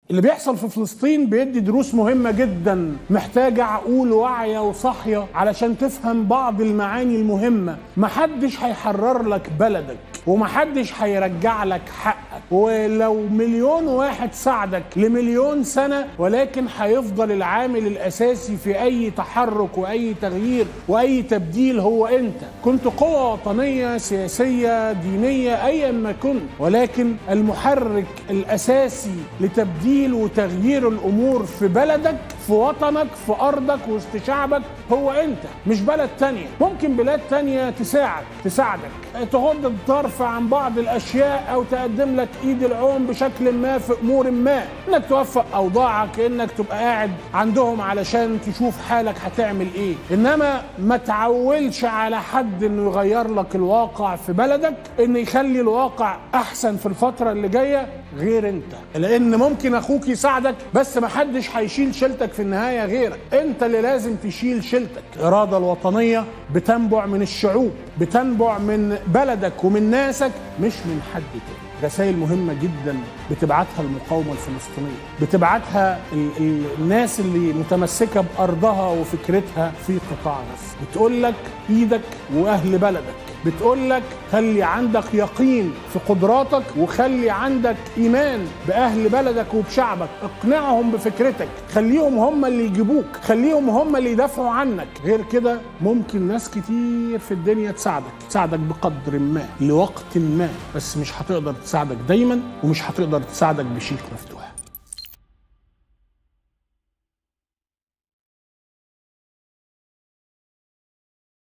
اللي بيحصل في فلسطين بيدي دروس مهمة جدا محتاجة عقول واعية وصاحية علشان تفهم بعض المعاني المهمة محدش هيحرر لك بلدك ومحدش هيرجع لك حقك ولو مليون واحد ساعدك لمليون سنة ولكن هيفضل العامل الأساسي في أي تحرك وأي تغيير وأي تبديل هو أنت كنت قوة وطنية سياسية دينية أيا ما كنت ولكن المحرك الأساسي لتبديل وتغيير الأمور في بلدك في وطنك في أرضك وسط شعبك هو أنت مش بلد تانية ممكن بلاد تانية تساعد تساعدك تغض الطرف عن بعض الأشياء أو تقدم لك إيد العون بشكل ما في أمور ما إنك توفق أوضاعك إنك تبقى قاعد عندهم علشان تشوف حالك هتعمل إيه إنما ما تعولش على حد إنه يغير لك الواقع في بلدك إنه يخلي الواقع أحسن في الفترة اللي جاية غير أنت لأن ممكن أخوك يساعدك بس ما حدش هيشيل شيلتك في النهاية غيرك أنت اللي لازم تشيل شيلتك الإرادة الوطنية بتنبع من الشعوب بتنبع من بلدك ومن ناسك مش من حد تاني رسائل مهمة جدا بتبعتها المقاومة الفلسطينية بتبعتها ال ال الناس اللي متمسكة بأرضها وفكرتها في قطاع غزة بتقول لك إيدك وأهل بلدك بتقول لك خلي عندك يقين في قدراتك وخلي عندك ايمان باهل بلدك وبشعبك اقنعهم بفكرتك خليهم هم اللي يجيبوك خليهم هم اللي يدافعوا عنك غير كده ممكن ناس كتير في الدنيا تساعدك تساعدك بقدر ما لوقت ما بس مش هتقدر تساعدك دايما ومش هتقدر تساعدك بشيك مفتوح